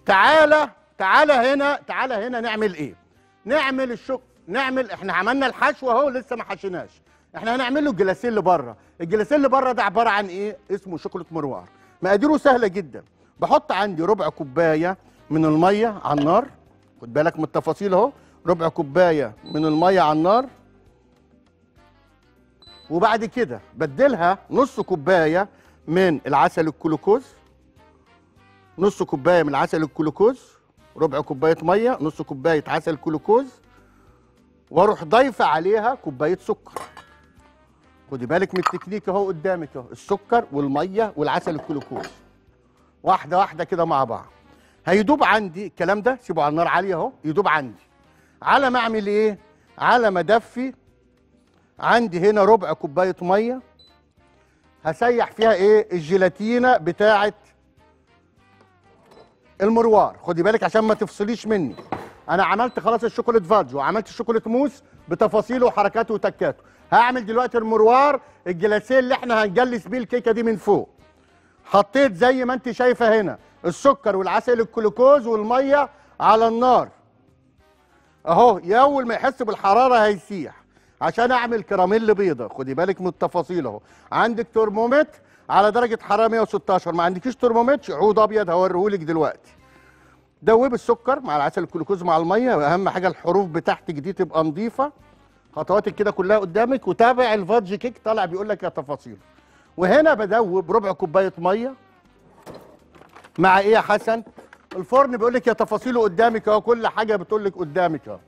تعالى تعالى هنا تعالى هنا نعمل ايه نعمل الشك نعمل احنا عملنا الحشو اهو لسه ما حشيناش احنا هنعمل له الجلاسين اللي بره الجلاسين اللي بره ده عباره عن ايه اسمه شوكولاته مروار مقاديره سهله جدا بحط عندي ربع كوبايه من الميه على النار خد بالك من التفاصيل اهو ربع كوبايه من الميه على النار وبعد كده بدلها نص كوبايه من العسل الكلوكوز نص كوبايه من العسل الكلوكوز ربع كوبايه ميه نص كوبايه عسل كلوكوز واروح ضايفه عليها كوبايه سكر خدي بالك من التكنيك اهو قدامك اهو السكر والميه والعسل الكلوكوز واحده واحده كده مع بعض هيدوب عندي الكلام ده سيبه على النار عاليه اهو يدوب عندي على ما اعمل ايه على ما ادفي عندي هنا ربع كوبايه ميه هسيح فيها ايه الجيلاتينه بتاعه المروار خدي بالك عشان ما تفصليش مني انا عملت خلاص الشوكولاته فادج وعملت الشوكولاته موس بتفاصيله وحركاته وتكاته هعمل دلوقتي المروار الجلاسيه اللي احنا هنجلس بيه الكيكه دي من فوق حطيت زي ما انت شايفه هنا السكر والعسل الجلوكوز والميه على النار اهو يا اول ما يحس بالحراره هيسيح عشان اعمل كراميل بيضه خدي بالك من التفاصيل اهو عندك ترمومتر على درجه حراره 116 ما عندكيش ترمومتر عود ابيض هوريهولك دلوقتي دوب السكر مع العسل الجلوكوز مع الميه واهم حاجه الحروف بتاعتك دي تبقى نظيفه خطواتك كده كلها قدامك وتابع الفادج كيك طالع بيقول لك يا تفاصيل وهنا بدوب ربع كوبايه ميه مع ايه يا حسن الفرن بيقول لك يا تفاصيله قدامك اهو كل حاجه بتقول لك قدامك اهو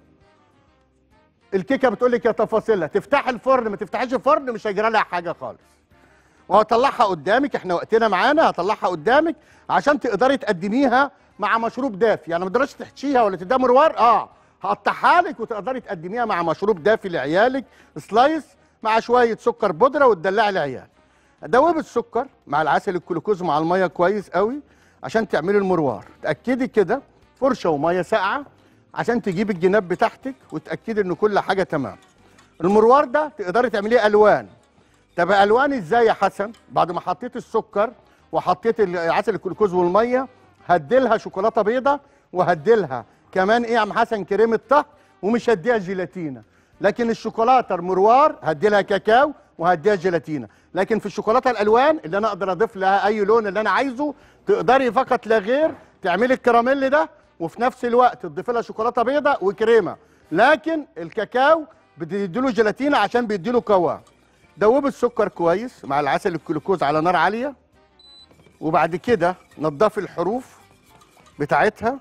الكيكه بتقول لك يا تفاصيلها تفتح الفرن ما تفتحيش الفرن مش هيجرى لها حاجه خالص وهطلعها قدامك احنا وقتنا معانا هطلعها قدامك عشان تقدري تقدميها مع مشروب دافي يعني ما تقدريش تحشيها ولا تديها مروار اه هقطعها لك وتقدري تقدميها مع مشروب دافي لعيالك سلايس مع شويه سكر بودره وتدلعي العيال دوبي السكر مع العسل الجلوكوز مع الميه كويس قوي عشان تعملي المروار تاكدي كده فرشه وميه ساقعه عشان تجيبي الجناب بتاعتك وتاكدي ان كل حاجه تمام المروار ده تقدري تعمليه الوان طب الوان ازاي يا حسن بعد ما حطيت السكر وحطيت العسل الجلوكوز والميه هديلها شوكولاته بيضه وهديلها كمان ايه يا عم حسن كريمه طهي ومش هديها جيلاتينا لكن الشوكولاته المروار هديلها كاكاو وهديها جيلاتينا لكن في الشوكولاته الالوان اللي انا اقدر اضيف لها اي لون اللي انا عايزه تقدري فقط لا غير تعملي الكراميل ده وفي نفس الوقت تضيفي لها شوكولاته بيضه وكريمه لكن الكاكاو بتديله جيلاتينا عشان بيديله قوام دوبي السكر كويس مع العسل الجلوكوز على نار عاليه وبعد كده نضفي الحروف بتاعتها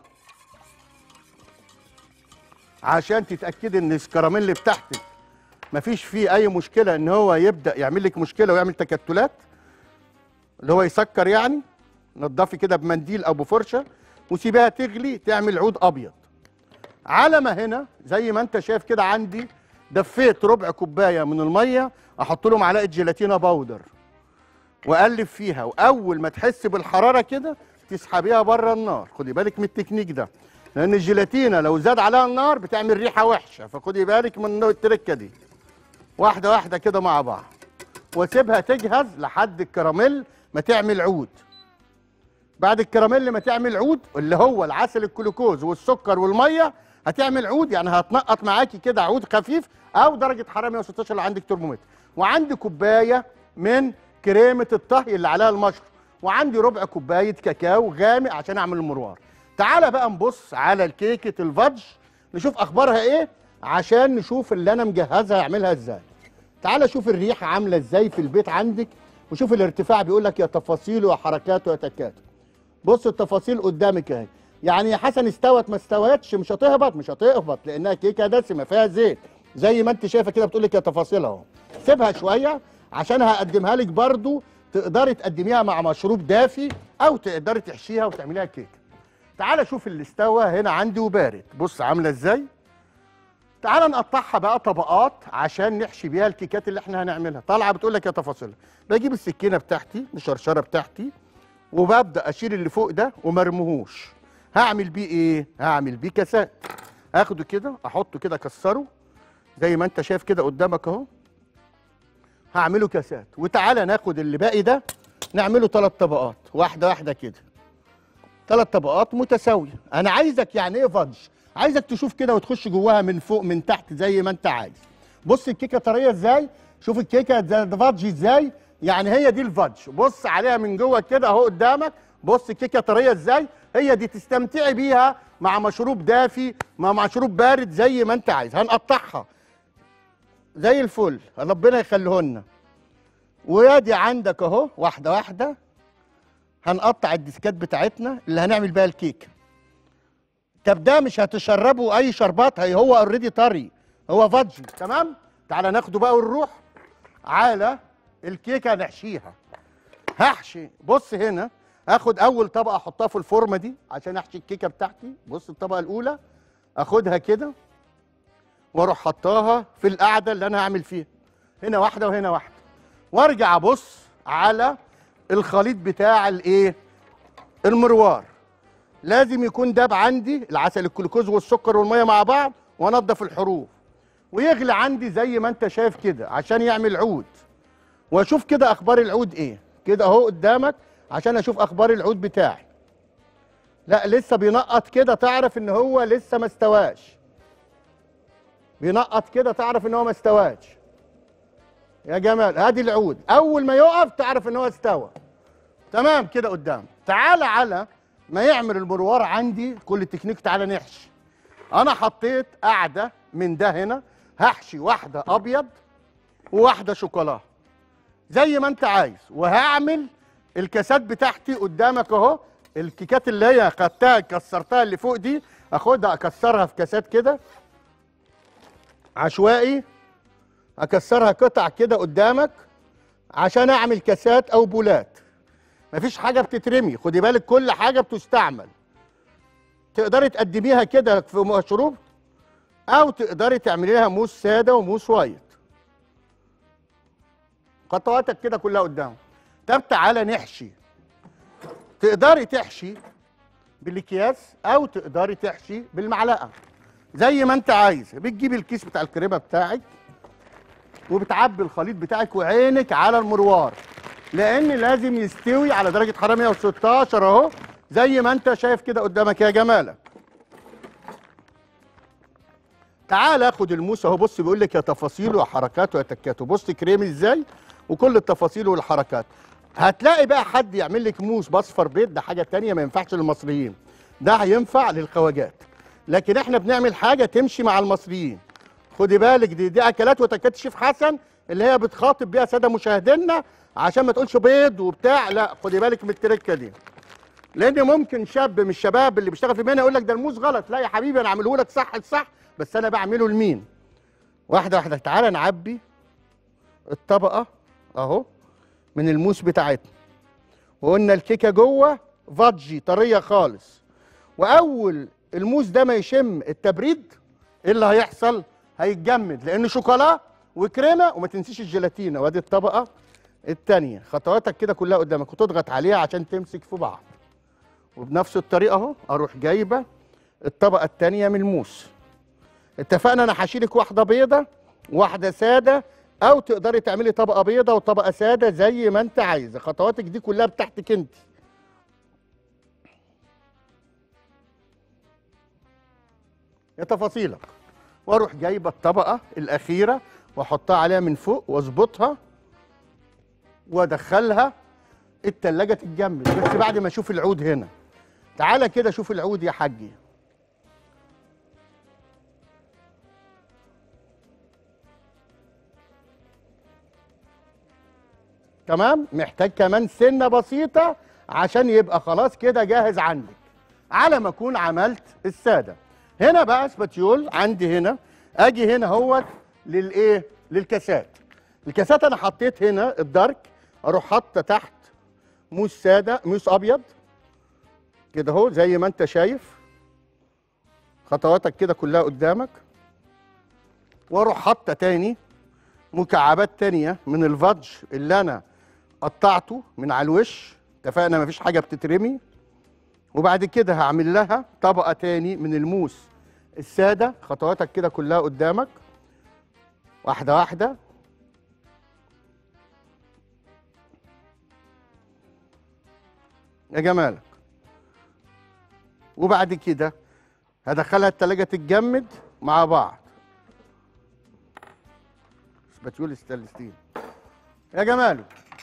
عشان تتاكدي ان الكراميل بتاعتك مفيش فيه اي مشكله ان هو يبدا يعمل لك مشكله ويعمل تكتلات اللي هو يسكر يعني نضفي كده بمنديل او بفرشه وسيبها تغلي تعمل عود ابيض على ما هنا زي ما انت شايف كده عندي دفيت ربع كوبايه من الميه احط له معلقه جيلاتينا باودر واقلب فيها واول ما تحس بالحراره كده تسحبيها بره النار خدي بالك من التكنيك ده لان الجيلاتينا لو زاد عليها النار بتعمل ريحه وحشه فخدي بالك من التركه دي واحده واحده كده مع بعض واسيبها تجهز لحد الكراميل ما تعمل عود بعد الكراميل ما تعمل عود اللي هو العسل الجلوكوز والسكر والميه هتعمل عود يعني هتنقط معاكي كده عود خفيف او درجه حراره 116 اللي عندك ترمومتر وعندي كوبايه من كريمه الطهي اللي عليها المشروم وعندي ربع كوبايه كاكاو غامق عشان اعمل المروار تعالى بقى نبص على الكيكه الفادج نشوف اخبارها ايه عشان نشوف اللي انا مجهزها اعملها ازاي تعالى شوف الريحه عامله ازاي في البيت عندك وشوف الارتفاع بيقول لك يا تفاصيله يا حركاته يا تكاته بص التفاصيل قدامك اهي يعني يا حسن استوت ما استوتش مش هتهبط مش هتهبط لانها كيكه دسمه فيها زيت زي ما انت شايفه كده بتقول لك يا تفاصيلها اهو سيبها شويه عشان هقدمها لك برضو تقدري تقدميها مع مشروب دافي او تقدري تحشيها وتعمليها كيكه تعالى شوف اللي استوى هنا عندي وبارد بص عامله ازاي تعالى نقطعها بقى طبقات عشان نحشي بيها الكيكات اللي احنا هنعملها طالعه بتقول لك يا تفاصيلها بجيب السكينه بتاعتي الشرشره بتاعتي وببدا اشيل اللي فوق ده ومرمهوش هعمل بيه ايه هعمل بيه كاسات اخده كده احطه كده اكسره زي ما انت شايف كده قدامك اهو هعمله كاسات وتعالى ناخد اللي باقي ده نعمله ثلاث طبقات واحده واحده كده ثلاث طبقات متساويه انا عايزك يعني ايه فادج عايزك تشوف كده وتخش جواها من فوق من تحت زي ما انت عايز بص الكيكه طريه ازاي شوف الكيكه زي فادج ازاي يعني هي دي الفادج بص عليها من جوه كده اهو قدامك بص الكيكه طريه ازاي هي دي تستمتعي بيها مع مشروب دافي مع مشروب بارد زي ما انت عايز هنقطعها زي الفل ربنا يخليهن وادي عندك اهو واحده واحده هنقطع الديسكات بتاعتنا اللي هنعمل بيها الكيكه طب ده مش هتشربه اي شربات هي هو اوريدي طري هو فادجي تمام تعالى ناخده بقى ونروح على الكيكه نحشيها هحشي بص هنا اخد اول طبقه احطها في الفورمه دي عشان احشي الكيكه بتاعتي بص الطبقه الاولى اخدها كده واروح حطاها في القعده اللي انا هعمل فيها هنا واحده وهنا واحده وارجع ابص على الخليط بتاع الايه المروار لازم يكون داب عندي العسل الجلوكوز والسكر والميه مع بعض وانضف الحروف ويغلي عندي زي ما انت شايف كده عشان يعمل عود واشوف كده اخبار العود ايه كده اهو قدامك عشان اشوف اخبار العود بتاعي لا لسه بينقط كده تعرف ان هو لسه ما استواش بينقط كده تعرف ان هو ما استواش يا جمال ادي العود اول ما يقف تعرف ان هو استوى تمام كده قدام تعالى على ما يعمل المروار عندي كل التكنيك تعالى نحشي انا حطيت قاعده من ده هنا هحشي واحده ابيض وواحده شوكولاته زي ما انت عايز وهعمل الكاسات بتاعتي قدامك اهو الكيكات اللي هي خدتها كسرتها اللي فوق دي اخدها اكسرها في كاسات كده عشوائي اكسرها قطع كده قدامك عشان اعمل كاسات او بولات مفيش حاجه بتترمي خدي بالك كل حاجه بتستعمل تقدري تقدميها كده في مشروب او تقدري تعملي لها موس ساده وموس وايت خطواتك كده كلها قدام طب تعالى نحشي تقدري تحشي بالاكياس او تقدري تحشي بالمعلقه زي ما انت عايز بتجيبي الكيس بتاع الكريمه بتاعك وبتعبي الخليط بتاعك وعينك على المروار لان لازم يستوي على درجه حراره 116 اهو زي ما انت شايف كده قدامك يا جمالك تعال اخد الموس اهو بص بيقول لك يا تفاصيله وحركاته وتكاته بص كريمي ازاي وكل التفاصيل والحركات هتلاقي بقى حد يعمل لك موس باصفر بيض ده حاجه تانية ما ينفعش للمصريين ده هينفع للخواجات لكن احنا بنعمل حاجه تمشي مع المصريين خدي بالك دي دي اكلات وتكات شيف حسن اللي هي بتخاطب بيها ساده مشاهدينا عشان ما تقولش بيض وبتاع لا خدي بالك من التركه دي لان ممكن شاب من الشباب اللي بيشتغل في مهنه يقول لك ده الموز غلط لا يا حبيبي انا اعمله لك صح صح بس انا بعمله لمين واحده واحده تعالى نعبي الطبقه اهو من الموس بتاعتنا وقلنا الكيكه جوه فادجي طريه خالص واول الموس ده ما يشم التبريد ايه اللي هيحصل هيتجمد لان شوكولا وكريمه وما تنسيش الجيلاتينا وادي الطبقه الثانيه خطواتك كده كلها قدامك وتضغط عليها عشان تمسك في بعض وبنفس الطريقه اهو اروح جايبه الطبقه الثانيه من الموس اتفقنا انا هشيلك واحده بيضه واحده ساده او تقدري تعملي طبقه بيضه وطبقه ساده زي ما انت عايزه خطواتك دي كلها بتاعتك انت يا تفاصيلك واروح جايبه الطبقه الاخيره واحطها عليها من فوق واظبطها وادخلها التلاجة تتجمد بس بعد ما اشوف العود هنا تعالى كده شوف العود يا حاجي تمام محتاج كمان سنه بسيطه عشان يبقى خلاص كده جاهز عندك على ما اكون عملت الساده هنا بقى سباتيول عندي هنا اجي هنا اهوت للايه للكاسات الكاسات انا حطيت هنا الدارك اروح حاطه تحت موس ساده موس ابيض كده اهو زي ما انت شايف خطواتك كده كلها قدامك واروح حاطه تاني مكعبات تانية من الفادج اللي انا قطعته من على الوش اتفقنا مفيش حاجه بتترمي وبعد كده هعمل لها طبقه تاني من الموس الساده خطواتك كده كلها قدامك واحده واحده يا جمالك وبعد كده هدخلها التلاجة تتجمد مع بعض سباتيول ستانلس ستيل يا جماله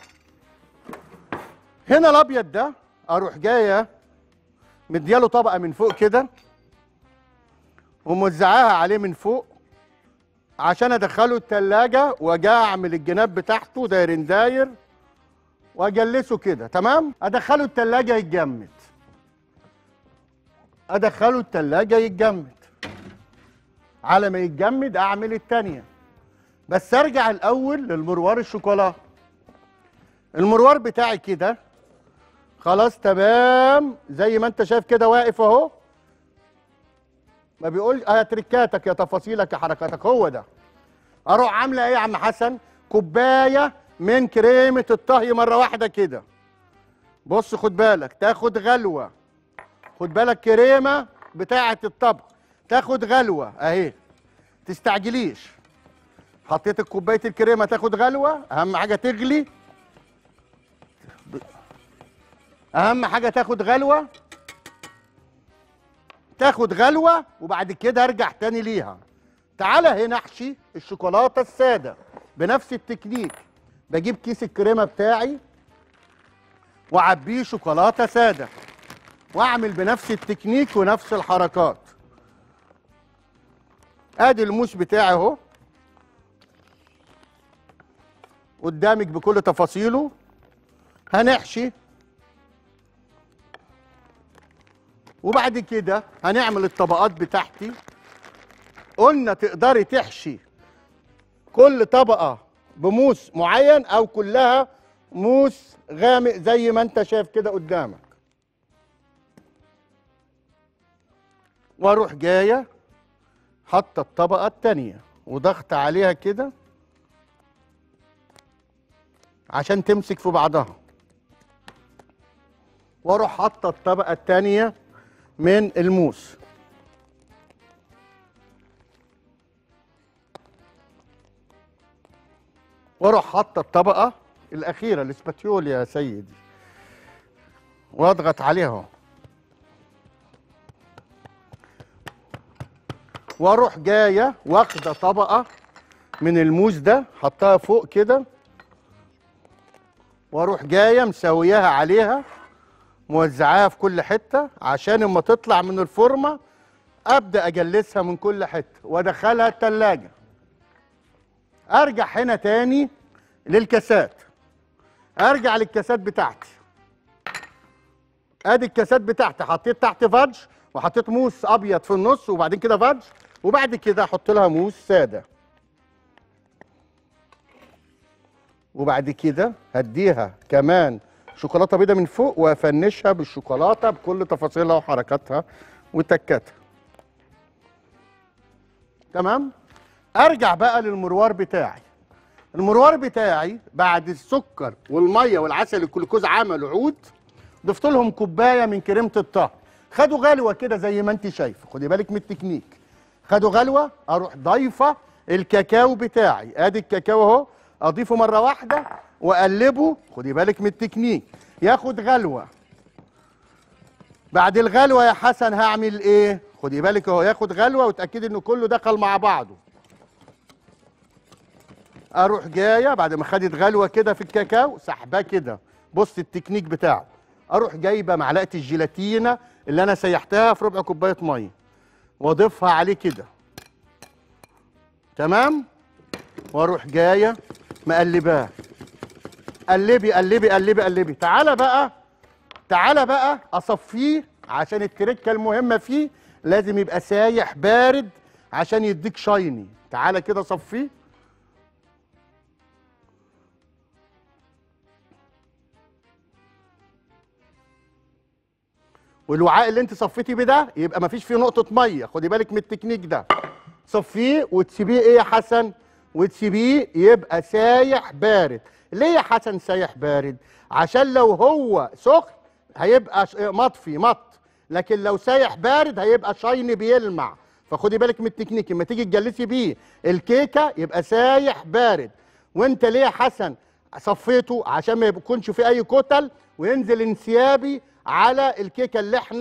هنا الابيض ده اروح جايه مدياله طبقه من فوق كده وموزعاها عليه من فوق عشان ادخله التلاجة واجي اعمل الجناب بتاعته داير داير واجلسه كده تمام ادخله التلاجة يتجمد ادخله التلاجة يتجمد على ما يتجمد اعمل التانية بس ارجع الاول للمروار الشوكولا المروار بتاعي كده خلاص تمام زي ما انت شايف كده واقف اهو ما بيقول يا تركاتك يا تفاصيلك يا حركاتك هو ده اروح عامله ايه يا عم حسن كوبايه من كريمه الطهي مره واحده كده بص خد بالك تاخد غلوه خد بالك كريمه بتاعه الطبخ تاخد غلوه اهي تستعجليش حطيت كوبايه الكريمه تاخد غلوه اهم حاجه تغلي اهم حاجه تاخد غلوه تاخد غلوه وبعد كده ارجع تاني ليها تعالى هنا احشي الشوكولاته الساده بنفس التكنيك بجيب كيس الكريمه بتاعي واعبيه شوكولاته ساده واعمل بنفس التكنيك ونفس الحركات ادي الموس بتاعي اهو قدامك بكل تفاصيله هنحشي وبعد كده هنعمل الطبقات بتاعتي قلنا تقدري تحشي كل طبقة بموس معين او كلها موس غامق زي ما انت شايف كده قدامك واروح جاية حاطة الطبقة التانية وضغط عليها كده عشان تمسك في بعضها واروح حاطة الطبقة التانية من الموس واروح حاطه الطبقه الاخيره الاسباتيول يا سيدي واضغط عليها اهو واروح جايه واخده طبقه من الموز ده حطها فوق كده واروح جايه مسوياها عليها موزعاها في كل حته عشان اما تطلع من الفورمه ابدا اجلسها من كل حته وادخلها التلاجة ارجع هنا تاني للكاسات ارجع للكاسات بتاعتي ادي الكاسات بتاعتي حطيت تحت فادج وحطيت موس ابيض في النص وبعدين كده فادج وبعد كده احط لها موس ساده وبعد كده هديها كمان شوكولاته بيضه من فوق وافنشها بالشوكولاته بكل تفاصيلها وحركاتها وتكاتها تمام ارجع بقى للمروار بتاعي المروار بتاعي بعد السكر والميه والعسل الجلوكوز عملوا عود ضفت لهم كوبايه من كريمه الطهي خدوا غلوه كده زي ما انت شايفه خدي بالك من التكنيك خدوا غلوه اروح ضايفه الكاكاو بتاعي ادي الكاكاو اهو اضيفه مره واحده واقلبه خدي بالك من التكنيك ياخد غلوه بعد الغلوه يا حسن هعمل ايه خدي بالك اهو ياخد غلوه وتاكدي انه كله دخل مع بعضه اروح جايه بعد ما خدت غلوه كده في الكاكاو سحباه كده بص التكنيك بتاعه اروح جايبه معلقه الجيلاتينا اللي انا سيحتها في ربع كوبايه ميه واضيفها عليه كده تمام واروح جايه مقلباه قلبي قلبي قلبي قلبي تعالى بقى تعالى بقى اصفيه عشان التركه المهمه فيه لازم يبقى سايح بارد عشان يديك شايني تعالى كده صفيه والوعاء اللي انت صفيتي بيه ده يبقى مفيش فيه نقطه ميه خدي بالك من التكنيك ده صفيه وتسيبيه ايه يا حسن وتسيبيه يبقى سايح بارد ليه يا حسن سايح بارد عشان لو هو سخن هيبقى ش- مطفي مط لكن لو سايح بارد هيبقى شاين بيلمع فخدي بالك من التكنيك لما تيجي تجلسي بيه الكيكه يبقى سايح بارد وانت ليه يا حسن صفيته عشان ما يكونش فيه اي كتل وينزل انسيابي على الكيكه اللي احنا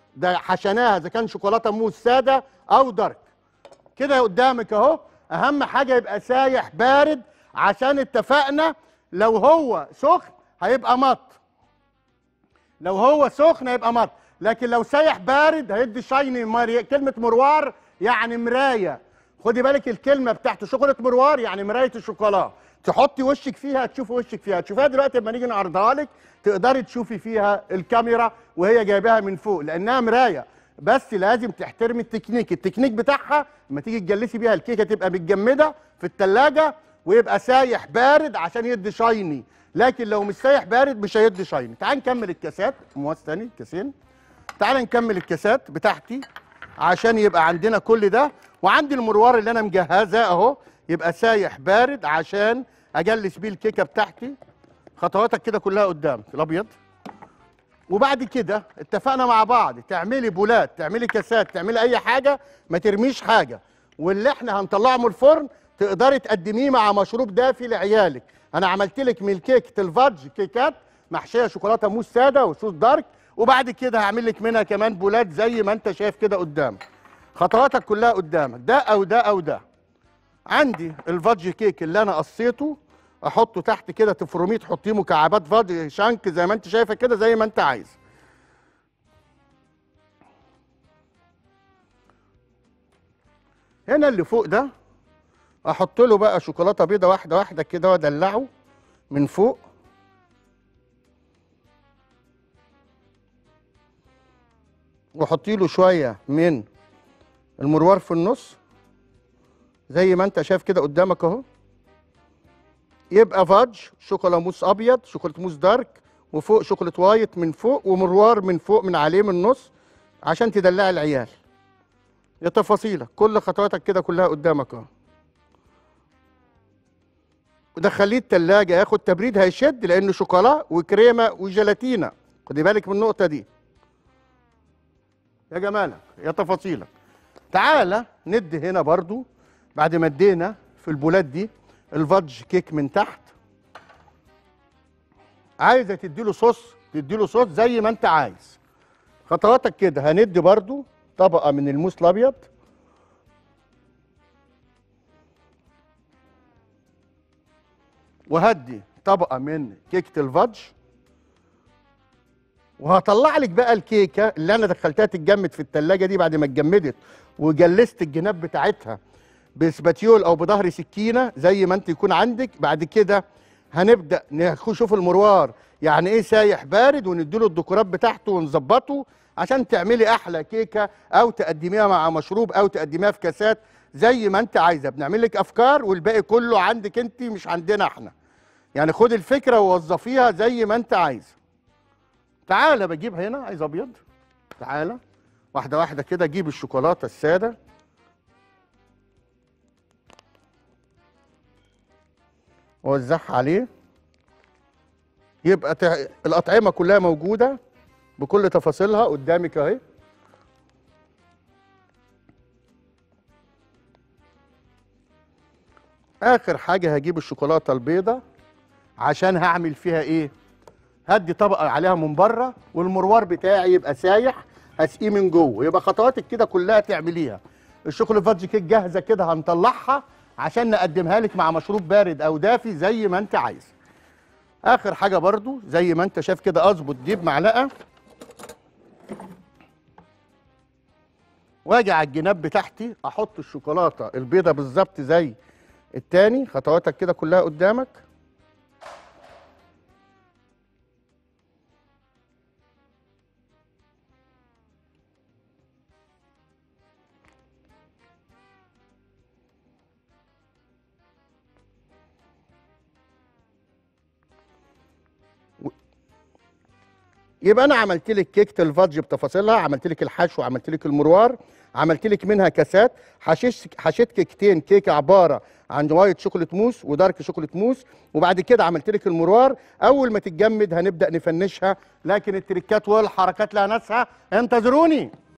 ده حشناها اذا كان شوكولاته موز ساده او دارك كده قدامك اهو اهم حاجه يبقى سايح بارد عشان اتفقنا لو هو سخن هيبقى مط لو هو سخن هيبقى مط لكن لو سايح بارد هيدي شايني ماري كلمه مروار يعني مرايه خدي بالك الكلمه بتاعته شوكولاته مروار يعني مرايه الشوكولاته تحطي وشك فيها تشوفي وشك فيها تشوفيها دلوقتي لما نيجي نعرضها لك تقدري تشوفي فيها الكاميرا وهي جايباها من فوق لانها مرايه بس لازم تحترمي التكنيك التكنيك بتاعها لما تيجي تجلسي بيها الكيكه تبقى متجمده في الثلاجه ويبقى سايح بارد عشان يدي شايني لكن لو مش سايح بارد مش هيدي شايني تعال نكمل الكاسات مواس تاني كاسين تعال نكمل الكاسات بتاعتي عشان يبقى عندنا كل ده وعندي المروار اللي انا مجهزاه اهو يبقى سايح بارد عشان اجلس بيه الكيكه بتاعتي خطواتك كده كلها قدامك الابيض وبعد كده اتفقنا مع بعض تعملي بولات تعملي كاسات تعملي اي حاجه ما ترميش حاجه واللي احنا هنطلعه من الفرن تقدري تقدميه مع مشروب دافي لعيالك انا عملت لك من كيكه الفادج كيكات محشيه شوكولاته موس ساده وصوص دارك وبعد كده هعمل لك منها كمان بولات زي ما انت شايف كده قدامك خطواتك كلها قدامك ده او ده او ده عندي الفادج كيك اللي انا قصيته احطه تحت كده تفرميه تحطيه مكعبات فادج شانك زي ما انت شايفه كده زي ما انت عايز هنا اللي فوق ده احط له بقى شوكولاته بيضه واحده واحده كده وادلعه من فوق واحطي له شويه من المروار في النص زي ما انت شايف كده قدامك اهو يبقى فادج شوكولا موس ابيض شوكولاته موس دارك وفوق شوكولاته وايت من فوق ومروار من فوق من عليه من النص عشان تدلعي العيال يا تفاصيلك كل خطواتك كده كلها قدامك اهو ودخليه التلاجة ياخد تبريد هيشد لانه شوكولا وكريمه وجيلاتينا خدي بالك من النقطه دي يا جمالك يا تفاصيلك تعالى ندي هنا برضو بعد ما ادينا في البولات دي الفادج كيك من تحت عايزه تديله صوص تديله صوص زي ما انت عايز خطواتك كده هندي برضو طبقه من الموس الابيض وهدي طبقه من كيكه الفادج وهطلع لك بقى الكيكه اللي انا دخلتها تتجمد في التلاجة دي بعد ما اتجمدت وجلست الجناب بتاعتها بسباتيول او بظهر سكينه زي ما انت يكون عندك بعد كده هنبدا نشوف المروار يعني ايه سايح بارد ونديله الديكورات بتاعته ونظبطه عشان تعملي احلى كيكه او تقدميها مع مشروب او تقدميها في كاسات زي ما انت عايزه بنعمل لك افكار والباقي كله عندك انت مش عندنا احنا يعني خد الفكره ووظفيها زي ما انت عايزه تعالى بجيب هنا عايز ابيض تعالى واحده واحده كده جيب الشوكولاته الساده ووزعها عليه يبقى تع... الاطعمه كلها موجوده بكل تفاصيلها قدامك اهي اخر حاجه هجيب الشوكولاته البيضه عشان هعمل فيها ايه هدي طبقه عليها من بره والمروار بتاعي يبقى سايح هسقيه من جوه يبقى خطواتك كده كلها تعمليها الشوكولا فادج كيك جاهزه كده هنطلعها عشان نقدمها لك مع مشروب بارد او دافي زي ما انت عايز اخر حاجه برضو زي ما انت شايف كده اظبط دي بمعلقه واجي على الجناب بتاعتي احط الشوكولاته البيضه بالظبط زي التاني خطواتك كده كلها قدامك يبقى انا عملت لك كيكه الفادج بتفاصيلها عملت لك الحشو عملت لك المروار عملت لك منها كاسات حشيش حشيت كيكتين كيكه عباره عن وايت شوكولاته موس ودارك شوكولاته موس وبعد كده عملت لك المروار اول ما تتجمد هنبدا نفنشها لكن التريكات والحركات لها ناسها انتظروني